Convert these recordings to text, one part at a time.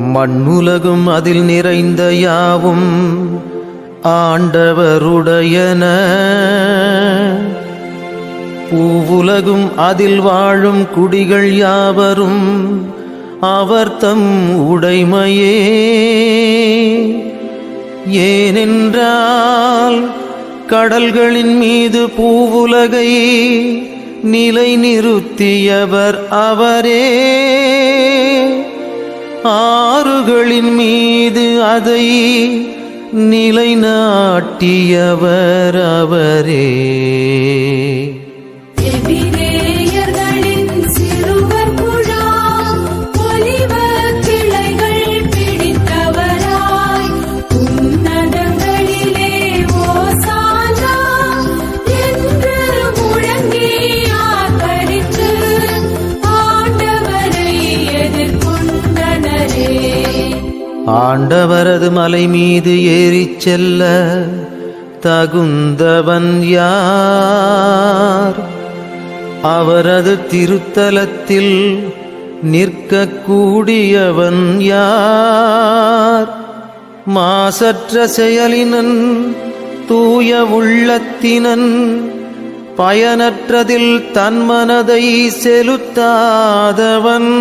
மண்ணுலகும் அதில் நிறைந்த யாவும் ஆண்டவருடையன பூவுலகும் அதில் வாழும் குடிகள் யாவரும் அவர் தம் உடைமையே ஏனென்றால் கடல்களின் மீது பூவுலகை நிலை நிறுத்தியவர் அவரே ஆறுகளின் மீது அதை நிலைநாட்டியவர் அவரே எபிரேயர்களின் சிறுவர் குழாம் ஒலிவ கிளைகள் பிடித்தவராய் உன்னதங்களிலே ஓசானா என்று முழங்கி ஆர்ப்பரித்து ஆண்டவரை எதிர்கொண்டனரே ஆண்டவரது மலை மீது ஏறிச் செல்ல தகுந்தவன் யார் அவரது திருத்தலத்தில் நிற்கக்கூடியவன் யார் மாசற்ற செயலினன் தூய உள்ளத்தினன் பயனற்றதில் தன் மனதை செலுத்தாதவன்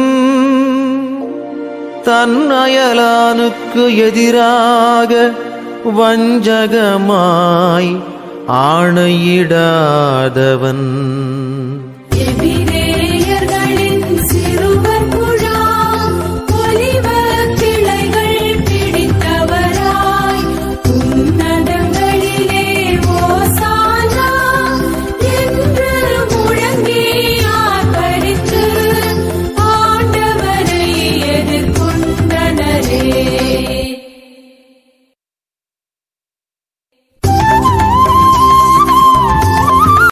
தன் அயலானுக்கு எதிராக வஞ்சகமாய் ஆணையிடாதவன் எபிரேயர்களின்